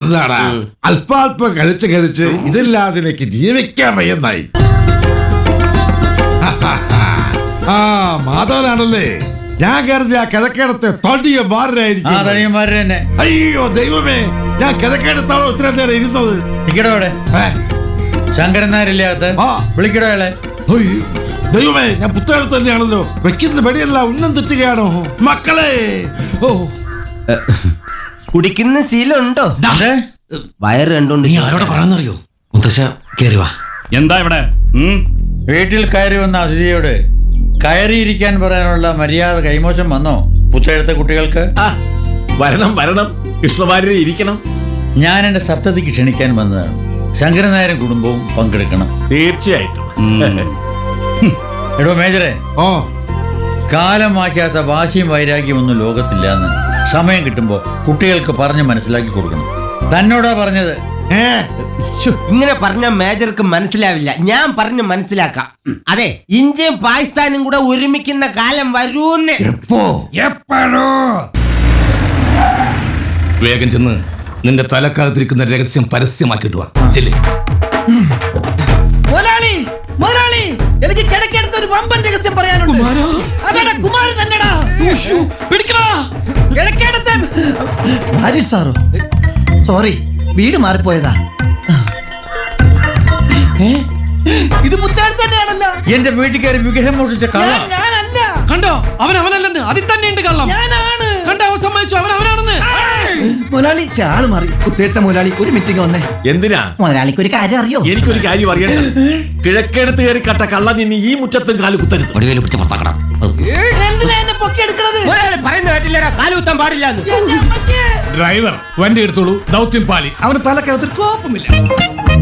എന്താടാ അല്പാൽപ്പം കഴിച്ച് കഴിച്ച് ഇതില്ലാതെ എനിക്ക് ജീവിക്കാൻ വയ്യെന്നായി ആ മാധവനാണല്ലേ ഞാൻ കരുതി ആ കിഴക്കേടത്തെ തൊണ്ടിയ ആ മാറിനായിരിക്കും തനിയന്മാര് തന്നെ അയ്യോ ദൈവമേ ഞാൻ കിഴക്കേടത്താണോ ഇത്രയും നേരം ഇരുന്നത് നിക്കടോ അവിടെ ഏ, ശങ്കരൻ നായരില്ലേ അകത്ത് ആ. വിളിക്കടോ അയാളെ അയ്യോ, ദൈവമേ ഞാൻ പുത്തേടത്ത് തന്നെയാണല്ലോ വെക്കുന്ന വെടിയല്ല ഉന്നം തെറ്റുകയാണോ മക്കളെ ഓ കുടിക്കുന്ന ശീലമുണ്ടോ എന്ത്? വയറ് കണ്ടോണ്ട് നീ ആരോടെ പറയണെന്നറിയോ മുത്തശ്ശ കേറി വാ എന്താ ഇവിടെ ഉം? വീട്ടിൽ കയറി വന്ന അതിഥിയോട് കയറിയിരിക്കാൻ പറയാനുള്ള മര്യാദ കൈമോശം വന്നോ പുത്തെഴുത്ത കുട്ടികൾക്ക് ആ വരണം വരണം കൃഷ്ണവാര്യർ ഇരിക്കണം ഞാൻ എന്റെ സപ്തതിക്ക് ക്ഷണിക്കാൻ വന്നതാണ് ശങ്കരൻ നായരും കുടുംബവും പങ്കെടുക്കണം തീർച്ചയായിട്ടും എടോ മേജറെ ഓ കാലം മാറ്റാത്ത വാശിയും വൈരാഗ്യം ഒന്നും ലോകത്തില്ലാന്ന് സമയം കിട്ടുമ്പോ കുട്ടികൾക്ക് പറഞ്ഞ് മനസ്സിലാക്കി കൊടുക്കണം തന്നോടാ പറഞ്ഞത് ഏ ശ്ശോ, ഇങ്ങനെ പറഞ്ഞ മേജർക്ക് മനസ്സിലാവില്ല ഞാൻ പറഞ്ഞ് മനസ്സിലാക്കാം അതെ ഇന്ത്യയും പാകിസ്ഥാനും കൂടെ ഒരുമിക്കുന്ന കാലം വരൂന്ന് എപ്പോ എപ്പോഴോ വേഗം ചെന്ന് നിന്റെ തലക്കകത്തിരിക്കുന്ന രഹസ്യം പരസ്യമാക്കിയിട്ട് വാ ചെല്ലേ മുതലാളി മുതലാളി എനിക്ക് കിടക്കെടുത്ത ഒരു വമ്പൻ രഹസ്യം പറയാനുണ്ട് അതാടാ കുമാരൻ തന്നെടാ കിഴക്കേടത്തെ ഭാര്യ സാറോ സോറി വീട് മാറിപ്പോയതാ ഏ? ഇത് മുത്താഴ് തന്നെയാണല്ലോ എന്റെ വീട്ടിൽ കയറി വിഗ്രഹം മോഷിച്ച കള്ള ഞാൻ- ഞാനല്ല കണ്ടോ അവൻ അവനല്ലെന്ന് അതിൽ തന്നെയുണ്ട് കള്ളം ഞാനാണ് കണ്ടോ അവൻ സമ്മതിച്ചു അവൻ അവനാണെന്ന് മുതലാളി ചാള് മാറി ഉത്തേട്ട മുതലാളി ഒരു മീറ്റിംഗ് വന്നേ എന്തിനാ മുതലാളിക്ക് ഒരു കാര്യം അറിയോ എനിക്കൊരു കാര്യം അറിയണ്ട കിഴക്കെടുത്ത് കയറി കട്ട കള്ള നിന്നെ ഈ മുറ്റത്തും കാല് കുത്തരുത് വടിവേലു പിടിച്ച് പുറത്താക്കണം എന്തിനാ എന്നെ പൊക്കിയെടുക്കണത് ഒരാള് പറയുന്ന കേട്ടില്ലടാ കാലുകുത്താൻ പാടില്ല എന്റെ അമ്മയ്ക്ക് ഡ്രൈവർ വണ്ടി എടുത്തോളൂ ദൗത്യം പാലി അവന് തലക്കകത്ത് കോപ്പമില്ല